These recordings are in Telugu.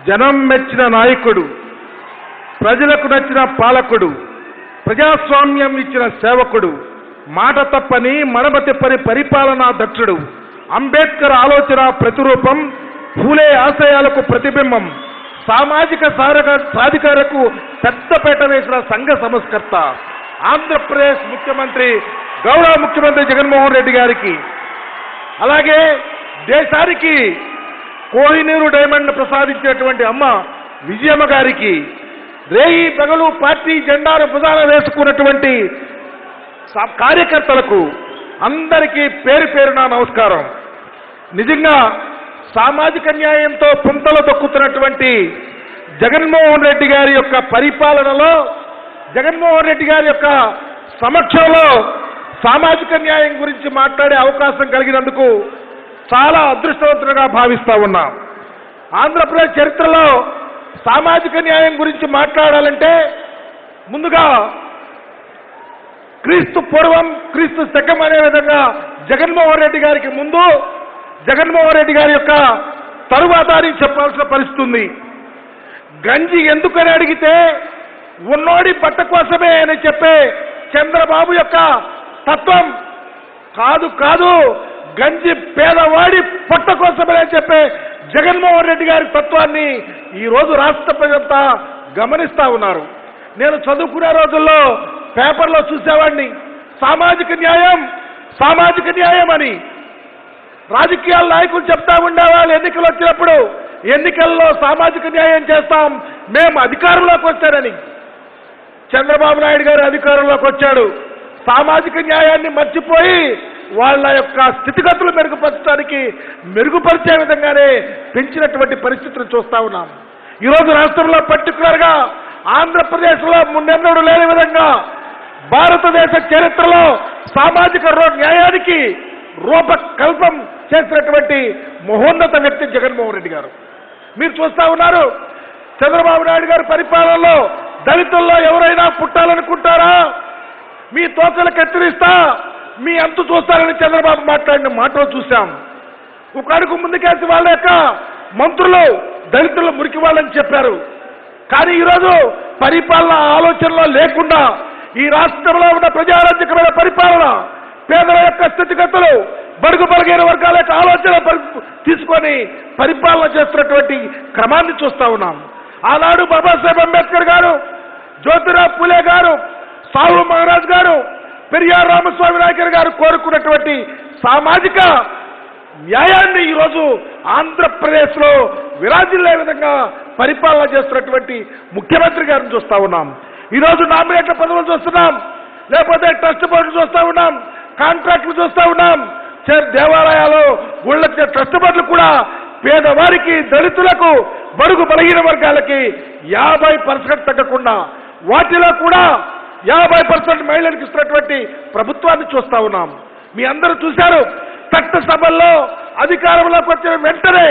జనం మెచ్చిన నాయకుడు ప్రజలకు నచ్చిన పాలకుడు ప్రజాస్వామ్యం ఇచ్చిన సేవకుడు మాట తప్పని మడమ తిప్పని పరిపాలనా దక్షుడు అంబేద్కర్ ఆలోచన ప్రతిరూపం ఫూలే ఆశయాలకు ప్రతిబింబం సామాజిక సారక సాధికారకు పెద్దపేట వేసిన సంఘ సంస్కర్త ఆంధ్రప్రదేశ్ ముఖ్యమంత్రి గౌరవ ముఖ్యమంత్రి జగన్మోహన్ రెడ్డి గారికి అలాగే దేశానికి కోహినూరు డైమండ్ ప్రసాదించినటువంటి అమ్మ విజయమ్మ గారికి రేయి పగలు పార్టీ జెండాను భుజాన వేసుకున్నటువంటి స- కార్యకర్తలకు అందరికీ పేరు పేరున నమస్కారం నిజంగా సామాజిక న్యాయంతో పుంతలు దొక్కుతున్నటువంటి జగన్మోహన్ రెడ్డి గారి యొక్క పరిపాలనలో జగన్మోహన్ రెడ్డి గారి యొక్క సమక్షంలో సామాజిక న్యాయం గురించి మాట్లాడే అవకాశం కలిగినందుకు చాలా అదృష్టవంతులుగా భావిస్తా ఉన్నా ఆంధ్రప్రదేశ్ చరిత్రలో సామాజిక న్యాయం గురించి మాట్లాడాలంటే ముందుగా క్రీస్తు పూర్వం క్రీస్తు శకం అనే విధంగా జగన్మోహన్ రెడ్డి గారికి ముందు జగన్మోహన్ రెడ్డి గారి యొక్క తరువాత అని చెప్పాల్సిన పరిస్థితి ఉంది గంజి ఎందుకని అడిగితే ఉన్నోడి బట్ట కోసమే అని చెప్పే చంద్రబాబు యొక్క తత్వం కాదు కాదు గంజి పేదవాడి పొట్ట కోసమే అని చెప్పే జగన్మోహన్ రెడ్డి గారి తత్వాన్ని ఈ రోజు రాష్ట్ర ప్రజంతా గమనిస్తా ఉన్నారు నేను చదువుకునే రోజుల్లో పేపర్లో చూసేవాడిని సామాజిక న్యాయం సామాజిక న్యాయం అని రాజకీయాల నాయకులు చెప్తా ఉండేవాళ్ళు ఎన్నికలు వచ్చినప్పుడు ఎన్నికల్లో సామాజిక న్యాయం చేస్తాం మేము అధికారంలోకి వచ్చారని చంద్రబాబు నాయుడు గారు అధికారంలోకి వచ్చాడు సామాజిక న్యాయాన్ని మర్చిపోయి వాళ్ళ యొక్క స్థితిగతులు మెరుగుపరచడానికి మెరుగుపరిచే విధంగానే పెంచినటువంటి పరిస్థితులు చూస్తా ఉన్నాం ఈరోజు రాష్ట్రంలో పర్టికులర్ గా ఆంధ్రప్రదేశ్లో మున్నెన్నడూ లేని విధంగా భారతదేశ చరిత్రలో సామాజిక రో- న్యాయానికి రూపకల్పం చేసినటువంటి మహోన్నత వ్యక్తి జగన్మోహన్ రెడ్డి గారు మీరు చూస్తా ఉన్నారు చంద్రబాబు నాయుడు గారి పరిపాలనలో దళితుల్లో ఎవరైనా పుట్టాలనుకుంటారా మీ తోకలు కత్తిరిస్తా మీ అంతు చూస్తారని చంద్రబాబు మాట్లాడిన మాటలు చూశాం ఒక అడుగు ముందుకేసి వాళ్ళ యొక్క మంత్రులు దళితులు మురికి వాళ్ళని చెప్పారు కానీ ఈరోజు పరిపాలన ఆలోచనలో లేకుండా ఈ రాష్ట్రంలో ఉన్న ప్రజారాజ్యకమైన పరిపాలన పేదల యొక్క స్థితిగతులు బడుగు బలగైన వర్గాల యొక్క ఆలోచన పరి- తీసుకొని పరిపాలన చేస్తున్నటువంటి క్రమాన్ని చూస్తా ఉన్నాం ఆనాడు బాబాసాహెబ్ అంబేద్కర్ గారు జ్యోతిరావు పులే గారు సాహు మహారాజ్ గారు పెరియార్ రామస్వామి నాయకర్ గారు కోరుకున్నటువంటి సామాజిక న్యాయాన్ని ఈరోజు ఆంధ్రప్రదేశ్ లో విరాజిల్లే విధంగా పరిపాలన చేస్తున్నటువంటి ముఖ్యమంత్రి గారిని చూస్తా ఉన్నాం ఈరోజు నామినేట్ల పదవులు చూస్తున్నాం లేకపోతే ట్రస్ట్ బోర్డులు చూస్తా ఉన్నాం కాంట్రాక్టులు చూస్తా ఉన్నాం చే- దేవాలయాలు గుళ్ళ ట్రస్ట్ బోర్డులు కూడా పేదవారికి దళితులకు బడుగు బలహీన వర్గాలకి యాభై పర్సెంట్ తగ్గకుండా వాటిలో కూడా యాభై పర్సెంట్ మహిళలకు ఇస్తున్నటువంటి ప్రభుత్వాన్ని చూస్తా ఉన్నాం మీ అందరూ చూశారు చట్ట సభల్లో అధికారంలోకి వచ్చిన వెంటనే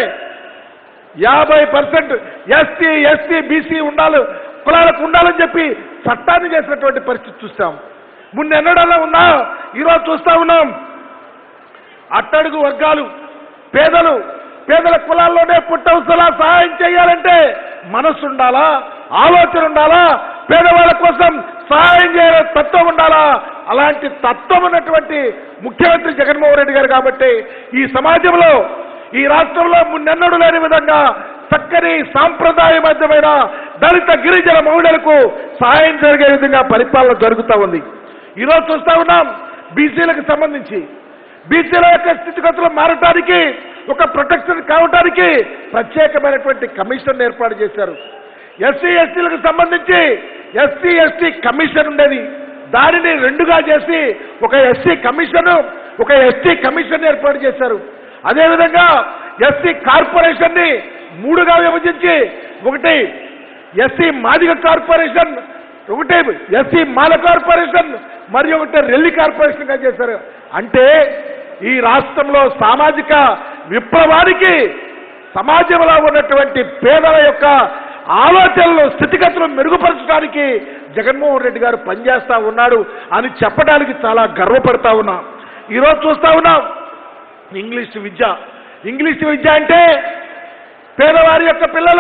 యాభై పర్సెంట్ ఎస్టీ ఎస్టీ బీసీ ఉండాలి కులాలకు ఉండాలని చెప్పి చట్టాన్ని చేసినటువంటి పరిస్థితి చూస్తాం ముందెన్నడల్లా ఉన్నా ఈరోజు చూస్తా ఉన్నాం అట్టడుగు వర్గాలు పేదలు పేదల కులాల్లోనే పుట్టవసలా సహాయం చేయాలంటే మనస్సు ఉండాలా ఆలోచన ఉండాలా పేదవాళ్ళ కోసం సహాయం చేయాల తత్వం ఉండాలా అలాంటి తత్వం ఉన్నటువంటి ముఖ్యమంత్రి జగన్మోహన్ రెడ్డి గారు కాబట్టి ఈ సమాజంలో ఈ రాష్ట్రంలో మున్నెన్నడూ లేని విధంగా చక్కని సాంప్రదాయబద్ధమైన దళిత గిరిజన మహిళలకు సహాయం జరిగే విధంగా పరిపాలన జరుగుతూ ఉంది ఈరోజు చూస్తా ఉన్నాం బీసీలకు సంబంధించి బీసీల యొక్క స్థితిగతులు మారటానికి ఒక ప్రొటెక్షన్ కావటానికి ప్రత్యేకమైనటువంటి కమిషన్ ఏర్పాటు చేశారు ఎస్సీ ఎస్టీలకు సంబంధించి ఎస్సీ ఎస్టీ కమిషన్ ఉండేది దానిని రెండుగా చేసి ఒక ఎస్సీ కమిషన్ ఒక ఎస్టీ కమిషన్ ఏర్పాటు చేశారు అదేవిధంగా ఎస్సీ కార్పొరేషన్ ని మూడుగా విభజించి ఒకటి ఎస్సీ మాదిగ కార్పొరేషన్ ఒకటి ఎస్సీ మాల కార్పొరేషన్ మరియు ఒకటి రెల్లి కార్పొరేషన్ గా చేశారు అంటే ఈ రాష్ట్రంలో సామాజిక విప్లవానికి సమాజంలో ఉన్నటువంటి పేదల యొక్క ఆలోచనలు స్థితిగతులు మెరుగుపరచడానికి జగన్మోహన్ రెడ్డి గారు పనిచేస్తా ఉన్నాడు అని చెప్పడానికి చాలా గర్వపడతా ఉన్నాం ఈరోజు చూస్తా ఉన్నాం ఇంగ్లీష్ విద్య ఇంగ్లీష్ విద్య అంటే పేదవారి యొక్క పిల్లలు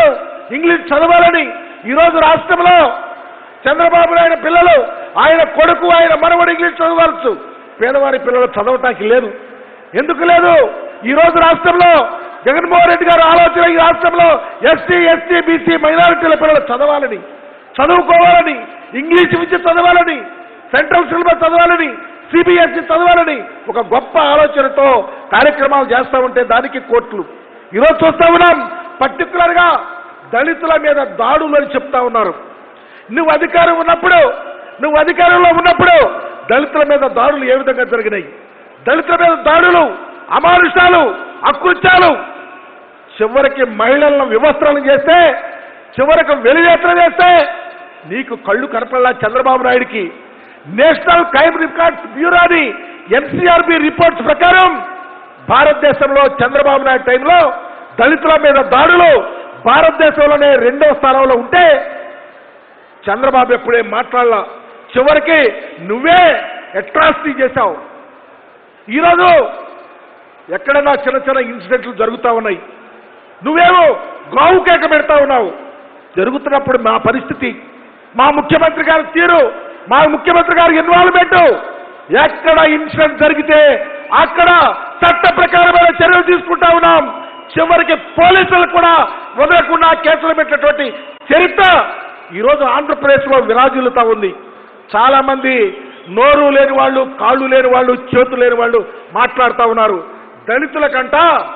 ఇంగ్లీష్ చదవాలని ఈరోజు రాష్ట్రంలో చంద్రబాబు నాయుడు పిల్లలు ఆయన కొడుకు ఆయన మనవడు ఇంగ్లీష్ చదవచ్చు పేదవారి పిల్లలు చదవటానికి లేదు ఎందుకు లేదు ఈ రోజు రాష్ట్రంలో జగన్మోహన్ రెడ్డి గారు ఆలోచన ఈ రాష్ట్రంలో ఎస్సీ ఎస్టీ బీసీ మైనారిటీల పిల్లలు చదవాలని చదువుకోవాలని ఇంగ్లీష్ విద్య చదవాలని సెంట్రల్ సిలబస్ చదవాలని సిబిఎస్ఈ చదవాలని ఒక గొప్ప ఆలోచనతో కార్యక్రమాలు చేస్తా ఉంటే దానికి కోట్లు ఈరోజు చూస్తా ఉన్నాం పర్టికులర్ గా దళితుల మీద దాడులు అని చెప్తా ఉన్నారు నువ్వు అధికారం ఉన్నప్పుడు నువ్వు అధికారంలో ఉన్నప్పుడు దళితుల మీద దాడులు ఏ విధంగా జరిగినాయి దళితుల మీద దాడులు అమానుషాలు అకృత్యాలు చివరికి మహిళలను వివస్త్రాలు చేస్తే చివరికి వెలివేత్ర చేస్తే నీకు కళ్ళు కనపడలా చంద్రబాబు నాయుడికి నేషనల్ క్రైమ్ రికార్డ్స్ బ్యూరోని ఎన్సీఆర్బి రిపోర్ట్స్ ప్రకారం భారతదేశంలో చంద్రబాబు నాయుడు టైంలో దళితుల మీద దాడులు భారతదేశంలోనే రెండవ స్థానంలో ఉంటే చంద్రబాబు ఎప్పుడే మాట్లాడలా చివరికి నువ్వే అట్రాసిటీ చేశావు ఈరోజు ఎక్కడన్నా చిన్న చిన్న ఇన్సిడెంట్లు జరుగుతా ఉన్నాయి నువ్వేమో గావు కేక పెడతా ఉన్నావు జరుగుతున్నప్పుడు మా పరిస్థితి మా ముఖ్యమంత్రి గారి తీరు మా ముఖ్యమంత్రి గారి ఇన్వాల్వ్మెంట్ ఎక్కడ ఇన్సిడెంట్ జరిగితే అక్కడ చట్ట ప్రకారమైన చర్యలు తీసుకుంటా ఉన్నాం చివరికి పోలీసులు కూడా వదలకుండా కేసులు పెట్టినటువంటి చరిత్ర ఈరోజు ఆంధ్రప్రదేశ్ లో విరాజిల్లుతా ఉంది చాలా మంది నోరు లేని వాళ్ళు కాళ్ళు లేని వాళ్ళు చేతులు లేని వాళ్ళు మాట్లాడుతా ఉన్నారు దళితులకంట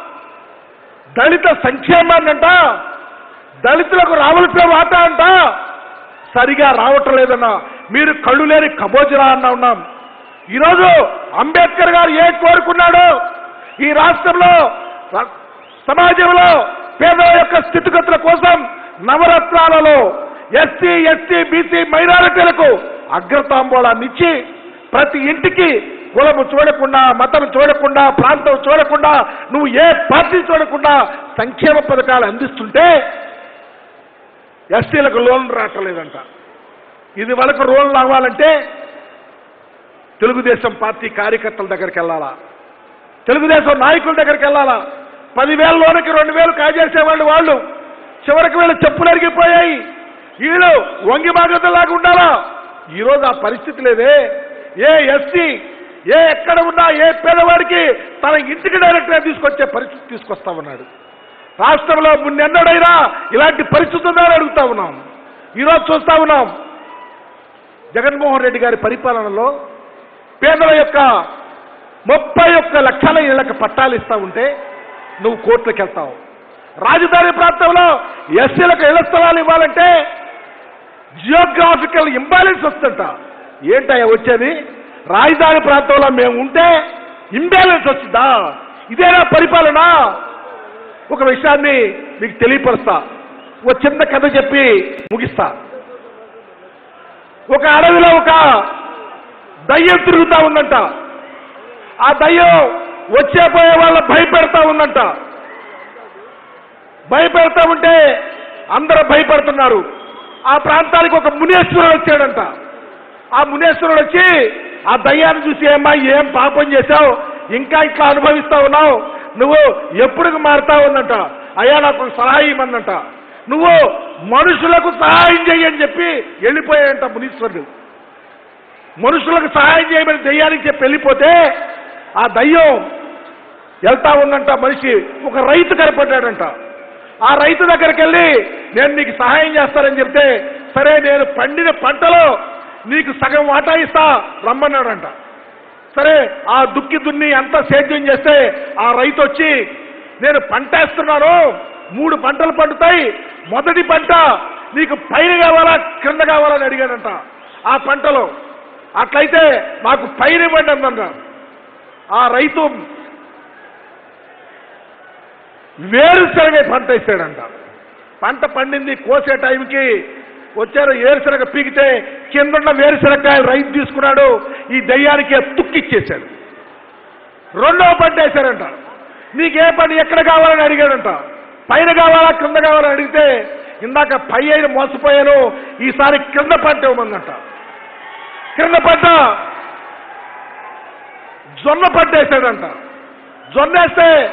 దళిత సంక్షేమాన్నంట దళితులకు రావాల్సిన వాటా అంట సరిగా రావటం లేదన్నా మీరు కళ్ళు లేని కబోజరా అన్నా ఉన్నాం ఈరోజు అంబేద్కర్ గారు ఏ కోరుకున్నాడో ఈ రాష్ట్రంలో ర- సమాజంలో పేదల యొక్క స్థితిగతుల కోసం నవరత్నాలలో ఎస్సీ ఎస్టీ బీసీ మైనారిటీలకు అగ్రతాంబూలాన్ని ఇచ్చి ప్రతి ఇంటికి కులము చూడకుండా మతం చూడకుండా ప్రాంతం చూడకుండా నువ్వు ఏ పార్టీ చూడకుండా సంక్షేమ పథకాలు అందిస్తుంటే ఎస్టీలకు లోన్ రావట్లేదంట ఇది వరకు లోన్ రావాలంటే తెలుగుదేశం పార్టీ కార్యకర్తల దగ్గరికి వెళ్ళాలా తెలుగుదేశం నాయకుల దగ్గరికి వెళ్ళాలా పదివేల లోనికి రెండు వేలు కాజేసేవాళ్ళు వాళ్ళు చివరికి వీళ్ళు చెప్పులు అరిగిపోయాయి వీళ్ళు వంగి బాధ్యతలాగా ఉండాలా ఈరోజు ఆ పరిస్థితి లేదే ఏ ఎస్సీ ఏ ఎక్కడ ఉన్నా ఏ పేదవాడికి తన ఇంటికి డైరెక్ట్గా తీసుకొచ్చే పరిస్థితి తీసుకొస్తా ఉన్నాడు రాష్ట్రంలో మున్నెన్నడైనా ఇలాంటి పరిస్థితి ఉందని అడుగుతా ఉన్నాం ఈరోజు చూస్తా ఉన్నాం జగన్మోహన్ రెడ్డి గారి పరిపాలనలో పేదల యొక్క ముప్పై ఒక్క లక్షల ఇళ్లకు పట్టాలు ఇస్తా ఉంటే నువ్వు కోర్టులకు వెళ్తావు రాజధాని ప్రాంతంలో ఎస్సీలకు ఇళ్ల స్థలాలు ఇవ్వాలంటే జియోగ్రాఫికల్ ఇంబ్యాలెన్స్ వస్తుంట ఏంటయ్యా వచ్చేది రాజధాని ప్రాంతంలో మేము ఉంటే ఇంబ్యాలెన్స్ వచ్చిందా ఇదేనా పరిపాలన ఒక విషయాన్ని మీకు తెలియపరుస్తా ఒక చిన్న కథ చెప్పి ముగిస్తా ఒక అడవిలో ఒక దయ్యం తిరుగుతా ఉందంట ఆ దయ్యం వచ్చే పోయే వాళ్ళ భయపెడతా ఉందంట భయపెడతా ఉంటే అందరూ భయపడుతున్నారు ఆ ప్రాంతానికి ఒక మునేశ్వరుడు వచ్చాడంట ఆ మునేశ్వరుడు వచ్చి ఆ దయ్యాన్ని చూసి ఏమ్మా ఏం పాపం చేశావు ఇంకా ఇట్లా అనుభవిస్తా ఉన్నావు నువ్వు ఎప్పుడు మారుతా ఉందంట అయ్యా నాకు ఒక సలహా ఇవ్వమందంట నువ్వు మనుషులకు సహాయం చెయ్యని చెప్పి వెళ్ళిపోయాడంట మునీశ్వరుడు మనుషులకు సహాయం చేయమని దయ్యానికి చెప్పి వెళ్ళిపోతే ఆ దయ్యం వెళ్తా ఉందంట మనిషి ఒక రైతు కనపడ్డాడంట ఆ రైతు దగ్గరికి వెళ్ళి నేను నీకు సహాయం చేస్తానని చెప్తే సరే నేను పండిన పంటలో నీకు సగం వాటా ఇస్తా రమ్మన్నాడంట సరే ఆ దుక్కి దున్ని అంతా సేద్యం చేస్తే ఆ రైతు వచ్చి నేను పంట వేస్తున్నాను మూడు పంటలు పండుతాయి మొదటి పంట నీకు పైన కావాలా కింద కావాలని అడిగాడంట ఆ పంటలో అట్లయితే మాకు పైన ఇవ్వండి అందంట ఆ రైతు వేరుశనగ పంట వేసాడంట పంట పండింది కోసే టైంకి వచ్చారు ఏరుశనగ పీకితే కిందున్న వేరుశనగకాయలు రైతు తీసుకున్నాడు ఈ దయ్యానికి తుక్కిచ్చేశాడు రెండవ పంట వేశారంట నీకే పని ఎక్కడ కావాలని అడిగాడంట పైన కావాలా కింద కావాలని అడిగితే ఇందాక పై అయిన మోసపోయాను ఈసారి కింద పంట ఇవ్వమందంట కింద పంట జొన్న పంట వేసాడంట జొన్న వేస్తే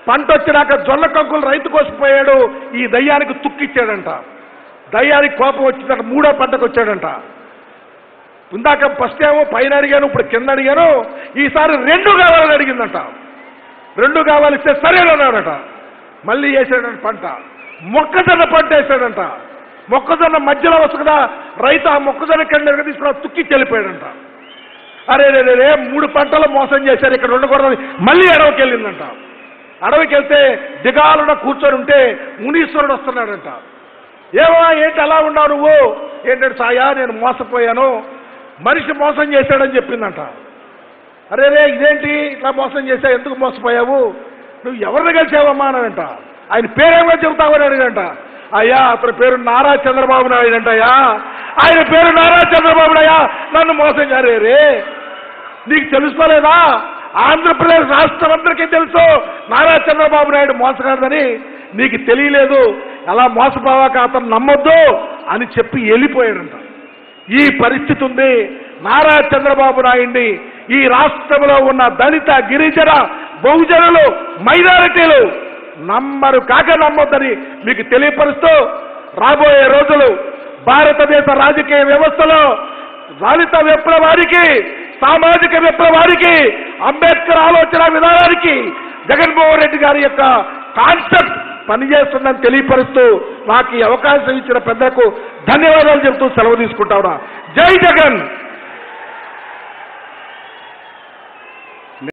పంట వచ్చినాక జొన్న కంకులు రైతు కోసిపోయాడు ఈ దయ్యానికి తుక్కిచ్చాడంట దయ్యానికి కోపం వచ్చిందంట మూడో పంటకు వచ్చాడంట ఇందాక ఫస్ట్ ఏమో పైన అడిగాను ఇప్పుడు కింద అడిగాను ఈసారి రెండు కావాలని అడిగిందంట రెండు కావాలిస్తే సరేనన్నాడట మళ్ళీ వేసాడంట పంట మొక్కజొన్న పంట వేసాడంట మొక్కజొన్న మధ్యలో వస్తుంది కదా రైతు ఆ మొక్కజొన్న కింద తీసుకుని తుక్కి చెల్లిపోయాడంట అరే రే రే, రే మూడు పంటలు మోసం చేశారు ఇక్కడ ఉండకూడదని మళ్ళీ అడవికి వెళ్ళిందంట అడవికి వెళ్తే దిగాలున కూర్చొని ఉంటే మునీశ్వరుడు వస్తున్నాడంట ఏమో ఏంటి అలా ఉన్నావు నువ్వు ఏంటంటే సాయా నేను మోసపోయాను మనిషి మోసం చేశాడని చెప్పిందంట అరే రే ఇదేంటి ఇట్లా మోసం చేశా ఎందుకు మోసపోయావు నువ్వు ఎవరిని కలిసావమ్మా అన్నాడంట ఆయన పేరేమో చెబుతావని అడిగంట అయ్యా అతని పేరు నారా చంద్రబాబు నాయుడు అంటయ్యా ఆయన పేరు నారా చంద్రబాబు నాయా నన్ను మోసం చేరే రే నీకు తెలుసుకోలేదా ఆంధ్రప్రదేశ్ రాష్ట్రం అందరికీ తెలుసు నారా చంద్రబాబు నాయుడు మోసగాడదని నీకు తెలియలేదు అలా మోసపోవాక అతను నమ్మొద్దు అని చెప్పి వెళ్ళిపోయాడంట ఈ పరిస్థితి ఉంది నారా చంద్రబాబు నాయుడిని ఈ రాష్ట్రంలో ఉన్న దళిత గిరిజన బహుజనులు మైనారిటీలు నమ్మరు కాక నమ్మొద్దని మీకు తెలియపరుస్తూ రాబోయే రోజులు భారతదేశ రాజకీయ వ్యవస్థలో దళిత విప్లవానికి సామాజిక విప్లవానికి అంబేద్కర్ ఆలోచన విధానానికి జగన్మోహన్ రెడ్డి గారి యొక్క కాన్సెప్ట్ పనిచేస్తుందని తెలియపరుస్తూ నాకు ఈ అవకాశం ఇచ్చిన పెద్దకు ధన్యవాదాలు చెబుతూ సెలవు తీసుకుంటా ఉన్నా జై జగన్